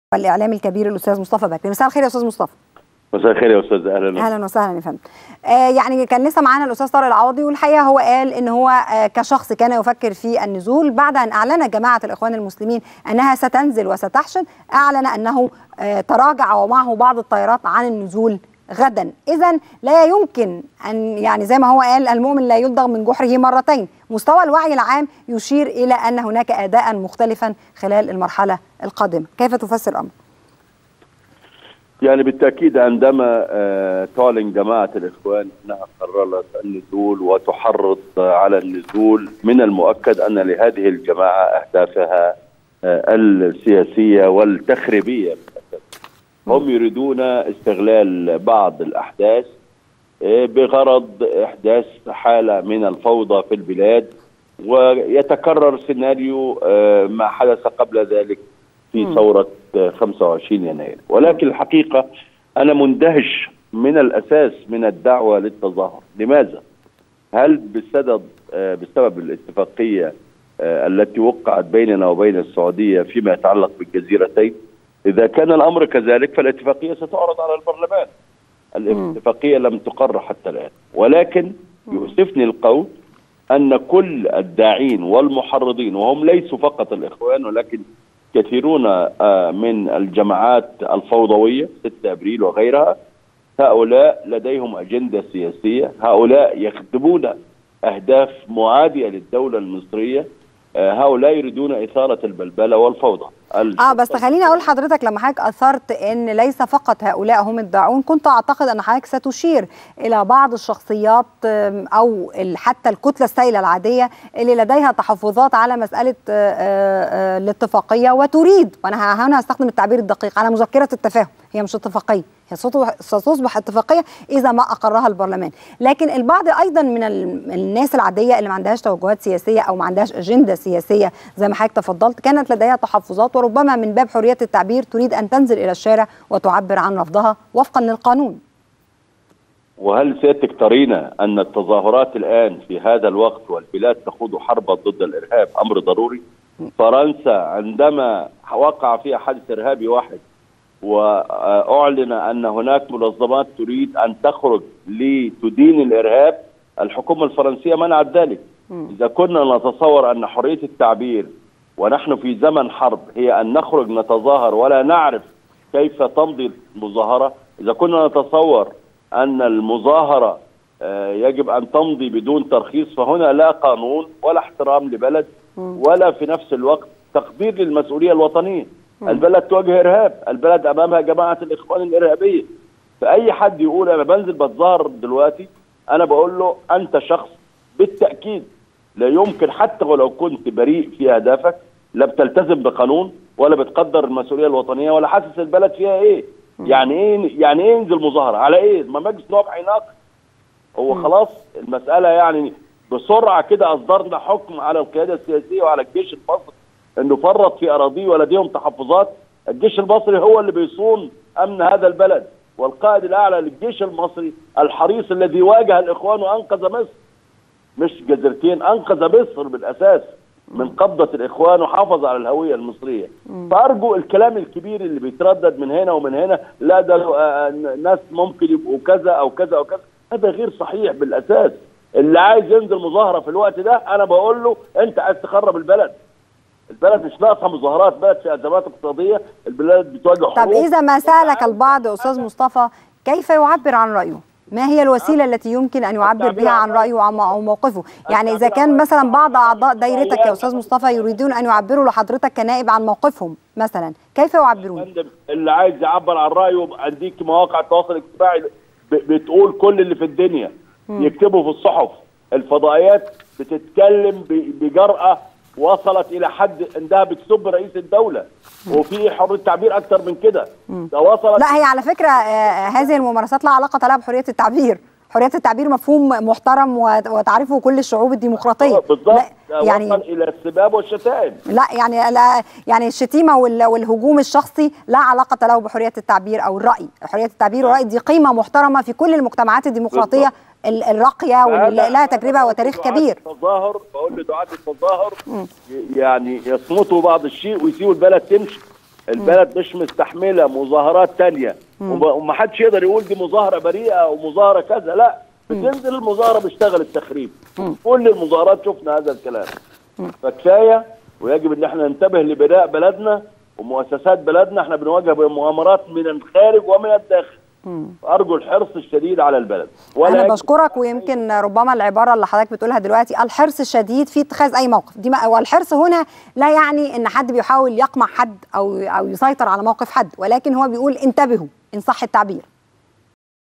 والاعلامي الكبير الاستاذ مصطفى بكري مساء الخير يا استاذ مصطفى مساء الخير يا استاذ اهلا اهلا وسهلا يا فندم آه يعني كان لسه معانا الاستاذ طارق العوضي والحقيقه هو قال ان هو آه كشخص كان يفكر في النزول بعد ان اعلن جماعه الاخوان المسلمين انها ستنزل وستحشد اعلن انه آه تراجع ومعه بعض الطيارات عن النزول غدا اذا لا يمكن ان يعني زي ما هو قال المؤمن لا يلدغ من جحره مرتين مستوى الوعي العام يشير الى ان هناك اداء مختلفا خلال المرحله القادمه كيف تفسر الامر يعني بالتاكيد عندما تعلن جماعه الاخوان انها قررت النزول وتحرض على النزول من المؤكد ان لهذه الجماعه اهدافها السياسيه والتخريبيه هم يريدون استغلال بعض الاحداث بغرض احداث حاله من الفوضى في البلاد ويتكرر سيناريو ما حدث قبل ذلك في ثوره 25 يناير ولكن الحقيقه انا مندهش من الاساس من الدعوه للتظاهر لماذا هل بسبب بسبب الاتفاقيه التي وقعت بيننا وبين السعوديه فيما يتعلق بالجزيرتين اذا كان الامر كذلك فالاتفاقيه ستعرض على البرلمان الاتفاقيه لم تقر حتى الان ولكن يؤسفني القول ان كل الداعين والمحرضين وهم ليسوا فقط الاخوان ولكن كثيرون من الجماعات الفوضويه 6 ابريل وغيرها هؤلاء لديهم اجنده سياسيه، هؤلاء يخدمون اهداف معاديه للدوله المصريه، هؤلاء يريدون اثاره البلبله والفوضى. اه بس خليني اقول لحضرتك لما حضرتك اثرت ان ليس فقط هؤلاء هم الداعون كنت اعتقد ان حضرتك ستشير الى بعض الشخصيات او حتى الكتله السائله العاديه اللي لديها تحفظات على مساله الاتفاقيه وتريد وانا هنا هستخدم التعبير الدقيق على مذكره التفاهم هي مش اتفاقيه هي ستصبح اتفاقيه اذا ما اقرها البرلمان لكن البعض ايضا من الناس العاديه اللي ما عندهاش توجهات سياسيه او ما عندهاش اجنده سياسيه زي ما حضرتك تفضلت كانت لديها تحفظات وربما من باب حريه التعبير تريد ان تنزل الى الشارع وتعبر عن رفضها وفقا للقانون وهل سيادتك ترين ان التظاهرات الان في هذا الوقت والبلاد تخوض حربا ضد الارهاب امر ضروري؟ فرنسا عندما وقع فيها حادث ارهابي واحد واعلن ان هناك منظمات تريد ان تخرج لتدين الارهاب الحكومه الفرنسيه منعت ذلك اذا كنا نتصور ان حريه التعبير ونحن في زمن حرب هي ان نخرج نتظاهر ولا نعرف كيف تمضي المظاهره اذا كنا نتصور ان المظاهره يجب ان تمضي بدون ترخيص فهنا لا قانون ولا احترام لبلد ولا في نفس الوقت تقدير للمسؤوليه الوطنيه البلد تواجه ارهاب البلد امامها جماعه الاخوان الارهابيه فاي حد يقول انا بنزل بتظاهر دلوقتي انا بقول له انت شخص بالتاكيد لا يمكن حتى ولو كنت بريء في اهدافك لا بتلتزم بقانون ولا بتقدر المسؤوليه الوطنيه ولا حاسس البلد فيها ايه يعني ايه يعني ايه ينزل مظاهره على ايه ما مجلس نواب هيناقش هو خلاص المساله يعني بسرعه كده اصدرنا حكم على القياده السياسيه وعلى الجيش المصري انه فرط في اراضيه ولديهم تحفظات الجيش المصري هو اللي بيصون امن هذا البلد والقائد الاعلى للجيش المصري الحريص الذي واجه الاخوان وانقذ مصر مش جزيرتين انقذ مصر بالاساس من قبضه الاخوان وحافظ على الهويه المصريه فارجو الكلام الكبير اللي بيتردد من هنا ومن هنا لا ده ناس ممكن يبقوا كذا او كذا او كذا هذا غير صحيح بالاساس اللي عايز ينزل مظاهره في الوقت ده انا بقول له انت عايز تخرب البلد البلد مش ناقصه مظاهرات بلد في ازمات اقتصاديه البلاد بتواجه حروب طب اذا ما سالك البعض استاذ مصطفى كيف يعبر عن رايه ما هي الوسيله التي يمكن ان يعبر بها عن رايه او موقفه يعني اذا كان مثلا بعض اعضاء دايرتك يا استاذ مصطفى يريدون ان يعبروا لحضرتك كنائب عن موقفهم مثلا كيف يعبرون اللي عايز يعبر عن رايه اديك مواقع التواصل الاجتماعي بتقول كل اللي في الدنيا يكتبوا في الصحف الفضائيات بتتكلم بجرأة وصلت الى حد انها بتسب رئيس الدوله وفي حريه تعبير اكتر من كده ده وصلت لا هي على فكره آه هذه الممارسات لا علاقه لها بحريه التعبير حريه التعبير مفهوم محترم وتعرفه كل الشعوب الديمقراطيه بالظبط يعني وصل الى السباب والشتائم لا يعني لا يعني الشتيمه والهجوم الشخصي لا علاقه له بحريه التعبير او الراي حريه التعبير والراي دي قيمه محترمه في كل المجتمعات الديمقراطيه بالضبط. الراقيه واللي لها تجربه وتاريخ كبير التظاهر بقول لدعاة التظاهر يعني يصمتوا بعض الشيء ويسيبوا البلد تمشي البلد مش مستحمله مظاهرات تانية وما- ومحدش يقدر يقول دي مظاهره بريئه او مظاهره كذا لا بتنزل المظاهره بيشتغل التخريب كل المظاهرات شفنا هذا الكلام فكفايه ويجب ان احنا ننتبه لبناء بلدنا ومؤسسات بلدنا احنا بنواجه بمؤامرات من الخارج ومن الداخل ارجو الحرص الشديد على البلد انا يجب- بشكرك ويمكن ربما العباره اللي حضرتك بتقولها دلوقتي الحرص الشديد في اتخاذ اي موقف دي ما والحرص هنا لا يعني ان حد بيحاول يقمع حد او او يسيطر على موقف حد ولكن هو بيقول انتبهوا ان صح التعبير